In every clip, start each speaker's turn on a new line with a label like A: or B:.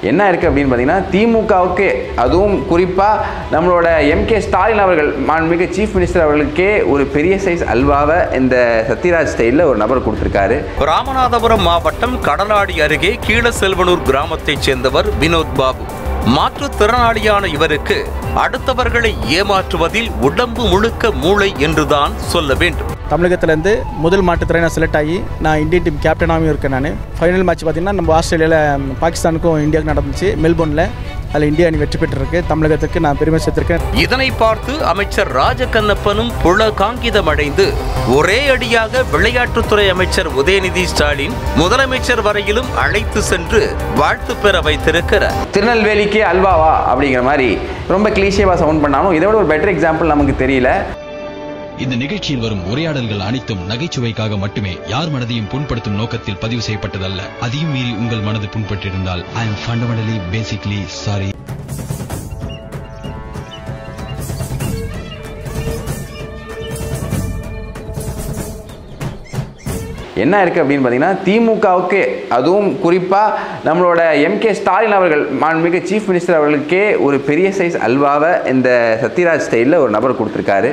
A: என்ன இருக்குது அப்படின்னு பார்த்தீங்கன்னா திமுகவுக்கு அதுவும் குறிப்பாக நம்மளோட எம்கே ஸ்டாலின் அவர்கள் மாண்புமிகு சீஃப் மினிஸ்டர் அவர்களுக்கே ஒரு பெரிய சைஸ் அல்வாவை இந்த சத்யராஜ் ஸ்டைலில் ஒரு நபர் கொடுத்துருக்காரு
B: ராமநாதபுரம் மாவட்டம் கடலாடி அருகே கீழசெல்வனூர் கிராமத்தைச் சேர்ந்தவர் வினோத் பாபு மாற்றுத்திறனாளியான இவருக்கு அடுத்தவர்களை ஏமாற்றுவதில் உடம்பு முழுக்க மூளை என்றுதான் சொல்ல வேண்டும்
C: தமிழகத்துலேருந்து முதல் மாற்றுத்திறனாக செலக்ட் ஆகி நான் இந்தியன் டீம் கேப்டனாகவும் இருக்கேன் நான் ஃபைனல் மேட்ச் பார்த்தீங்கன்னா நம்ம ஆஸ்திரேலியாவில் பாகிஸ்தானுக்கும் இந்தியாவுக்கும் நடந்துச்சு மெல்போர்னில் அதில் இந்தியா அணி வெற்றி பெற்றிருக்கு தமிழகத்துக்கு நான் பெருமை சேர்த்திருக்கேன்
B: இதனை பார்த்து அமைச்சர் ராஜகண்ணப்பனும் புல காங்கிதமடைந்து ஒரே அடியாக விளையாட்டுத்துறை அமைச்சர் உதயநிதி ஸ்டாலின் முதலமைச்சர் வரையிலும் அழைத்து சென்று வாழ்த்து பெற வைத்திருக்கிறார்
A: திருநெல்வேலிக்கே அல்வாவா அப்படிங்கிற மாதிரி ரொம்ப கிளீஷேவாக சவுண்ட் பண்ணாலும் இதை விட ஒரு பெட்டர் எக்ஸாம்பிள் நமக்கு தெரியல
D: இந்த நிகழ்ச்சியில் வரும் உரையாடல்கள் அனைத்தும் நகைச்சுவைக்காக மட்டுமே யார் மனதையும் புண்படுத்தும் நோக்கத்தில் பதிவு செய்யப்பட்டதல்ல அதையும் மீறி உங்கள் மனது புண்பட்டிருந்தால் I am fundamentally basically sorry
A: என்ன இருக்குது அப்படின்னு பார்த்தீங்கன்னா திமுகவுக்கு அதுவும் குறிப்பாக நம்மளோட எம்கே ஸ்டாலின் அவர்கள் மாண்புமிகு சீஃப் மினிஸ்டர் அவர்களுக்கே ஒரு பெரிய சைஸ் அல்வாவை இந்த சத்யராஜ் ஸ்டைலில் ஒரு நபர் கொடுத்துருக்காரு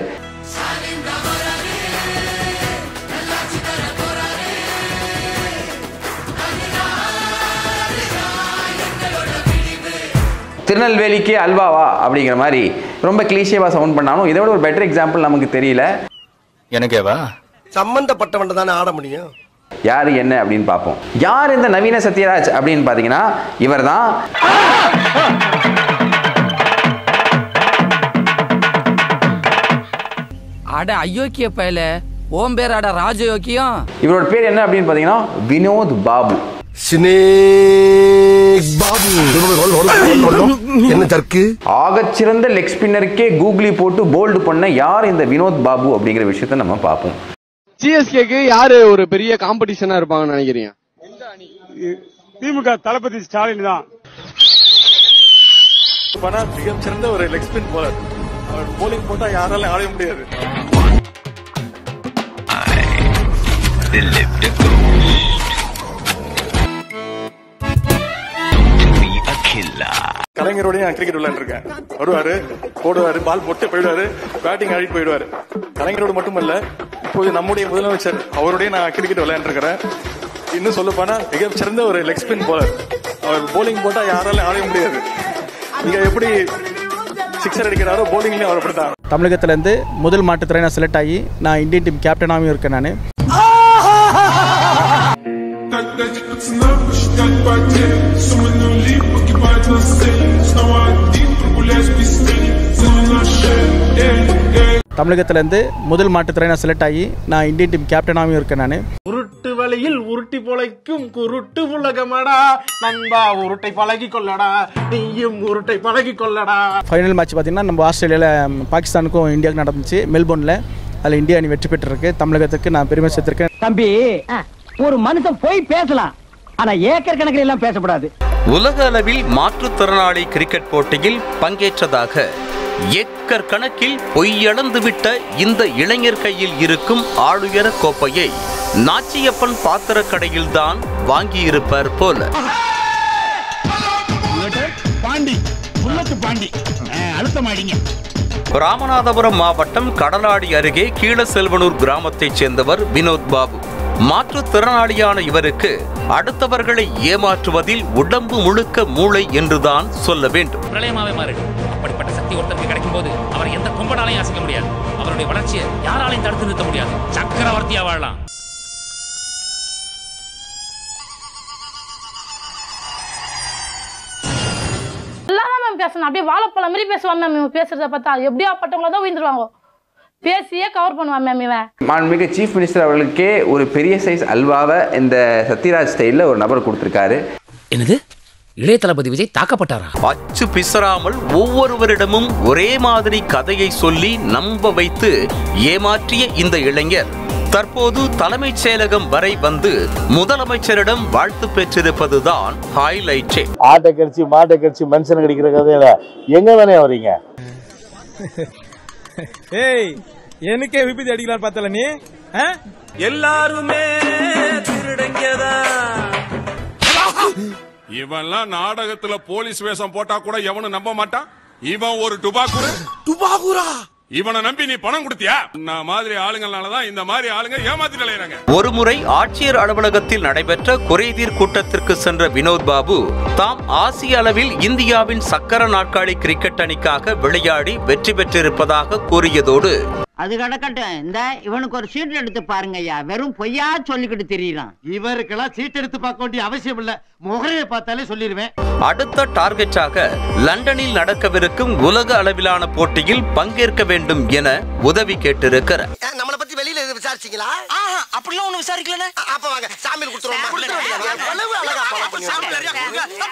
A: திருநெல்வேலிக்கே அல்வாவா அப்படிங்கிற மாதிரி ரொம்ப கிளீஷேவாக சவுண்ட் பண்ணாலும் இதை விட ஒரு பெட்டர் எக்ஸாம்பிள் நமக்கு தெரியல
E: எனக்கேவா
F: சம்பந்தப்பட்டவன் தானே ஆட முடியும்
A: யார் என்ன அப்படின்னு பார்ப்போம் யார் இந்த நவீன சத்யராஜ் அப்படின்னு பார்த்தீங்கன்னா இவர் தான்
G: அட அயோக்கிய பயல ஓம் பேர் அட ராஜயோக்கியம்
A: இவரோட பேர் என்ன அப்படின்னு பார்த்தீங்கன்னா வினோத் பாபு
F: சினேக் பாபு என்ன ஜர்க்கு
A: ஆகச்சிறந்த லெக் ஸ்பின்னருக்கே கூகுளி போட்டு போல்டு பண்ண யார் இந்த வினோத் பாபு அப்படிங்கிற விஷயத்தை நம்ம பார்ப்போம்
H: சிஎஸ்கேக்கு யாரு ஒரு பெரிய காம்படிஷனா இருப்பாங்கன்னு நினைக்கிறீங்க
I: திமுக தளபதி ஸ்டாலின் தான் மிகச்சிறந்த ஒரு லெக் ஸ்பின் போலர் அவர் போலிங் போட்டா யாராலும் ஆட முடியாது கலைஞரோடய நான் கிரிக்கெட் விளையாண்டுருக்கேன் வருவாரு போடுவாரு பால் போட்டு போயிடுவாரு பேட்டிங் ஆடிட்டு போயிடுவாரு கலைஞரோடு மட்டுமல்ல இப்போது நம்முடைய முதலமைச்சர் அவருடைய நான் கிரிக்கெட் விளையாண்டுருக்கிறேன் இன்னும் சொல்ல போனா மிகச்சிறந்த ஒரு லெக் ஸ்பின் போலர் அவர் போலிங் போட்டா யாராலும் ஆட முடியாது நீங்க எப்படி சிக்ஸர் அடிக்கிறாரோ போலிங்லயும் அவர் அப்படித்தான்
C: தமிழகத்துலேருந்து முதல் மாற்றுத்திறனாக செலக்ட் ஆகி நான் இந்தியன் டீம் கேப்டனாகவும் இருக்கேன் நான் தமிழகத்துலேருந்து முதல் மாற்றுத்திறனாக செலக்ட் ஆகி நான் இந்தியன் டீம் கேப்டனாகவும் இருக்கேன் நான்
I: உருட்டு வழியில் உருட்டி பொழைக்கும் குருட்டு உலகமடா நண்பா உருட்டை பழகி கொள்ளடா நீயும் உருட்டை பழகி கொள்ளடா
C: ஃபைனல் மேட்ச் பார்த்தீங்கன்னா நம்ம ஆஸ்திரேலியாவில் பாகிஸ்தானுக்கும் இந்தியாவுக்கும் நடந்துச்சு மெல்போர்னில் அதில் இந்தியா அணி வெற்றி பெற்றிருக்கு தமிழகத்துக்கு நான் பெருமை சேர்த்திருக்கேன்
J: தம்பி ஒரு மனுஷன் போய் பேசலாம் ஆனா ஏக்கர் கணக்கில் எல்லாம் பேசக்கூடாது
B: உலக அளவில் மாற்றுத்திறனாளி கிரிக்கெட் போட்டியில் பங்கேற்றதாக ஏக்கர் கணக்கில் பொய்யளந்துவிட்ட இந்த இளைஞர் கையில் இருக்கும் ஆளுயர கோப்பையை நாச்சியப்பன் பாத்திரக் கடையில்தான் வாங்கியிருப்பார் போல
J: பாண்டி புல்லத்து பாண்டி அழுத்தமாடிங்க
B: ராமநாதபுரம் மாவட்டம் கடலாடி அருகே கீழசெல்வனூர் கிராமத்தைச் சேர்ந்தவர் வினோத் பாபு மாற்றுத்திறனாளியான இவருக்கு அடுத்தவர்களை ஏமாற்றுவதில் உடம்பு முழுக்க மூளை என்றுதான் சொல்ல வேண்டும்
K: பிரளயமாவே மாறிடும் அப்படிப்பட்ட சக்தி ஒருத்தருக்கு கிடைக்கும் போது அவர் எந்த கொம்பனாலையும் அசைக்க முடியாது அவருடைய வளர்ச்சியை யாராலையும் தடுத்து நிறுத்த முடியாது சக்கரவர்த்தியா வாழலாம்
L: எல்லாரும் மேம் பேசணும் அப்படியே வாழைப்பழம் மாதிரி பேசுவான் மேம் இவன் பேசுறத பார்த்தா எப்படியா பட்டவங்கள தான் உயிர்ந்துருவாங்க பேசியே கவர் பண்ணுவான் மேம் இவன்
A: மாண்புமிகு சீஃப் மினிஸ்டர் அவர்களுக்கே ஒரு பெரிய சைஸ் அல்வாவை இந்த சத்யராஜ் ஸ்டைலில் ஒரு நபர் கொடுத்துருக்காரு
K: என்னது இளைய தளபதி விஜய் தாக்கப்பட்டாரா
B: அச்சு பிசறாமல் ஒவ்வொருவரிடமும் ஒரே மாதிரி கதையை சொல்லி நம்ப வைத்து ஏமாற்றிய இந்த இளைஞர் தற்போது தலைமைச் செயலகம் வரை வந்து முதலமைச்சரிடம் வாழ்த்து பெற்றிருப்பதுதான் ஹைலைட்டே
M: ஆட்டை கடிச்சு மாட்டை கடிச்சு மனுஷன் கடிக்கிற கதையில எங்க தானே வரீங்க
I: ஏய் எனக்கே விபத்து அடிக்கலாம் பார்த்தல நீ எல்லாருமே திருடங்கதா
E: இவன்லாம் நாடகத்துல போலீஸ் வேஷம் போட்டா கூட எவனும் நம்ப மாட்டான் இவன் ஒரு டுபாக்கூர்
F: துபாகூரா
E: இவனை நம்பி நீ பணம் கொடுத்தியா நான் மாதிரி ஆளுங்களாலதான் இந்த மாதிரி ஆளுங்க ஏமாத்திட்டு அலையறாங்க
B: ஒருமுறை ஆட்சியர் அலுவலகத்தில் நடைபெற்ற குறைதீர் கூட்டத்திற்கு சென்ற வினோத் பாபு தாம் ஆசிய அளவில் இந்தியாவின் சக்கர நாற்காலி கிரிக்கெட் அணிக்காக விளையாடி வெற்றி பெற்றிருப்பதாக கூறியதோடு
N: அது கிடக்கட்டும் இந்த இவனுக்கு ஒரு சீட் எடுத்து பாருங்க ஐயா வெறும் பொய்யா சொல்லிக்கிட்டு தெரியலாம்
O: இவருக்கெல்லாம் சீட் எடுத்து பார்க்க வேண்டிய அவசியம் இல்ல முகரையை பார்த்தாலே சொல்லிடுவேன்
B: அடுத்த டார்கெட்டாக லண்டனில் நடக்கவிருக்கும் உலக அளவிலான போட்டியில் பங்கேற்க வேண்டும் என உதவி கேட்டிருக்கிறார்
F: நம்மள பத்தி வெளியில எதுவும் விசாரிச்சீங்களா அப்படிலாம் ஒண்ணு விசாரிக்கல அப்ப வாங்க சாமியில் கொடுத்துருவோம் எவ்வளவு அழகா follow பண்ணி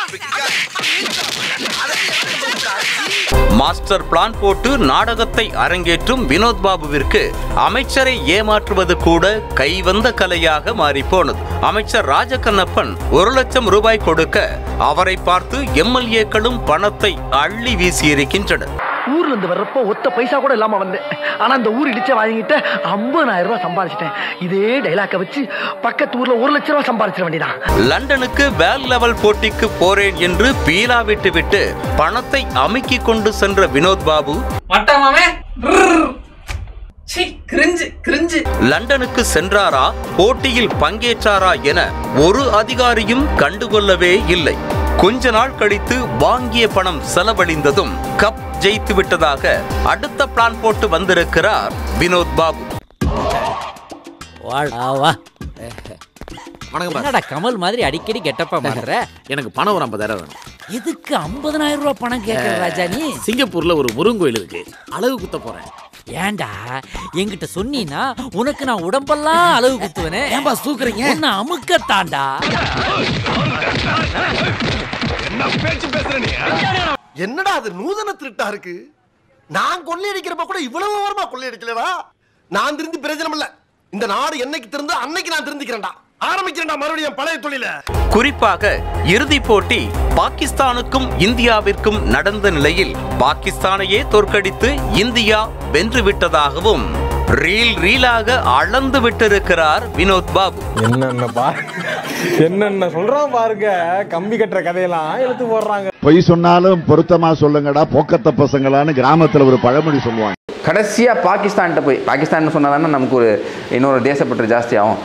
B: மாஸ்டர் பிளான் போட்டு நாடகத்தை அரங்கேற்றும் வினோத் பாபுவிற்கு அமைச்சரை ஏமாற்றுவது கூட கைவந்த கலையாக மாறிப்போனது அமைச்சர் ராஜகண்ணப்பன் ஒரு லட்சம் ரூபாய் கொடுக்க அவரை பார்த்து எம்எல்ஏக்களும் பணத்தை அள்ளி வீசியிருக்கின்றனர்
J: ஊர்ல இருந்து வர்றப்போ ஒத்த பைசா கூட இல்லாம வந்தேன் ஆனா இந்த ஊர் இடிச்ச வாங்கிட்டு ஐம்பதாயிரம் ரூபாய் சம்பாதிச்சிட்டேன் இதே டைலாக்க வச்சு பக்கத்து ஊர்ல ஒரு லட்ச ரூபாய் சம்பாதிச்சிட வேண்டியதான்
B: லண்டனுக்கு வேல் லெவல் போட்டிக்கு போறேன் என்று பீலா விட்டு விட்டு பணத்தை அமுக்கிக் கொண்டு சென்ற வினோத் பாபு லண்டனுக்கு சென்றாரா போட்டியில் பங்கேற்றாரா என ஒரு அதிகாரியும் கண்டுகொள்ளவே இல்லை கொஞ்ச நாள் கழித்து வாங்கிய பணம் செலவழிந்ததும் கப் ஜெயித்து விட்டதாக அடுத்த பிளான் போட்டு வந்திருக்கிறார் வினோத் பாபு
G: என்னடா கமல் மாதிரி அடிக்கடி கெட்டப்பா மாறுற
P: எனக்கு பணம் ஒரு ஐம்பதாயிரம் வேணும்
G: எதுக்கு ஐம்பதனாயிரம் ரூபாய் பணம் கேட்கற ராஜா நீ
P: சிங்கப்பூர்ல ஒரு முருங்கோயில் இருக்கு அழகு குத்த போறேன்
G: ஏன்டா என்கிட்ட சொன்னீனா உனக்கு நான் உடம்பெல்லாம் அளவு குத்துவனே
P: ஏன்பா தூக்குறீங்க
G: உன்னை அமுக்கத்தாண்டா
F: என்ன பேச்சு பேசுற நீ என்னடா அது நூதன திருட்டா இருக்கு நான் கொள்ளையடிக்கிறப்ப கூட இவ்வளவு ஓரமா கொள்ளையடிக்கலடா நான் திருந்தி பிரயோஜனம் இல்ல இந்த நாடு என்னைக்கு திருந்து அன்னைக்கு நான் திருந்திக்கிறேன்டா ஆரம்பிக்கிறேன்டா மறுபடியும் பழைய தொழில
B: குறிப்பாக இறுதிப் போட்டி பாகிஸ்தானுக்கும் இந்தியாவிற்கும் நடந்த நிலையில் பாகிஸ்தானையே தோற்கடித்து இந்தியா வென்று விட்டதாகவும் ரீல் ரீலாக அளந்து விட்டிருக்கிறார் வினோத் பாபு
Q: என்னென்ன பா என்னென்ன சொல்றான் பாருங்க கம்பி கட்டுற கதையெல்லாம் இழுத்து போடுறாங்க
R: பொய் சொன்னாலும் பொருத்தமா சொல்லுங்கடா போக்கத்த பசங்களான்னு கிராமத்துல ஒரு பழமொழி சொல்லுவாங்க
A: கடைசியாக பாகிஸ்தான்கிட்ட போய் பாகிஸ்தான் சொன்னால் தானே நமக்கு ஒரு இன்னொரு தேசப்பற்று ஜாஸ்தி ஆகும்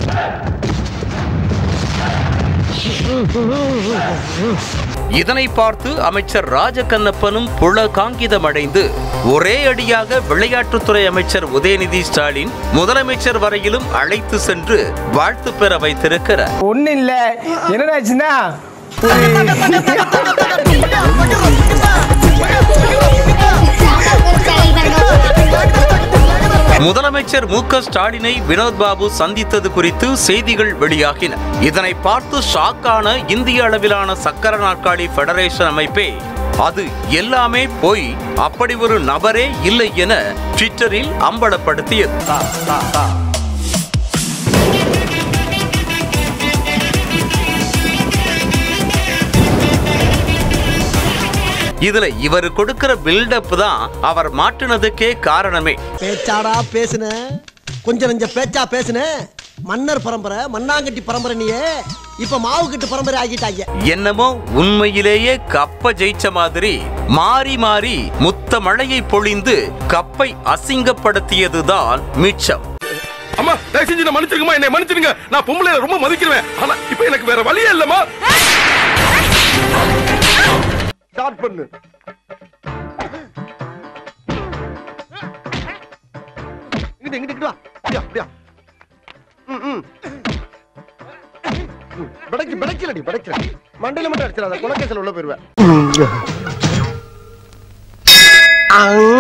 B: இதனை பார்த்து அமைச்சர் ராஜகண்ணப்பனும் புலகாங்கிதமடைந்து ஒரே அடியாக விளையாட்டுத்துறை அமைச்சர் உதயநிதி ஸ்டாலின் முதலமைச்சர் வரையிலும் அழைத்து சென்று வாழ்த்து பெற வைத்திருக்கிறார்
Q: ஒண்ணு இல்ல என்னடாச்சுன்னா
B: முதலமைச்சர் மு க ஸ்டாலினை வினோத் பாபு சந்தித்தது குறித்து செய்திகள் வெளியாகின இதனை பார்த்து ஷாக்கான இந்திய அளவிலான சக்கர நாற்காலி ஃபெடரேஷன் அமைப்பே அது எல்லாமே போய் அப்படி ஒரு நபரே இல்லை என ட்விட்டரில் அம்பலப்படுத்தியது இதுல இவர் கொடுக்கிற பில்டப் தான் அவர் மாற்றினதுக்கே காரணமே
S: பேச்சாடா பேசுன கொஞ்சம் நெஞ்ச பேச்சா பேசுன மன்னர் பரம்பரை மண்ணாங்கட்டி பரம்பரை நீயே இப்ப மாவு கட்டு பரம்பரை ஆகிட்டாங்க
B: என்னமோ உண்மையிலேயே கப்ப ஜெயிச்ச மாதிரி மாறி மாறி முத்த மழையை பொழிந்து கப்பை அசிங்கப்படுத்தியதுதான் மிச்சம்
F: அம்மா தயவு செஞ்சு நான் மன்னிச்சிருங்கம்மா என்னை மன்னிச்சிருங்க நான் பொம்பளை ரொம்ப மதிக்கிறேன் ஆனா இப்போ எனக்கு வேற வழியே இல்லம்மா ஸ்டார்ட் பண்ணு இங்கிட்டு இங்கிட்டு இங்கிட்டு வா அப்படியா அப்படியா ம் ம் படைக்கு படைக்கலடி படைக்கல மண்டையில மட்டும் அடிச்சிடாத குலக்கேசல் உள்ள போயிருவேன்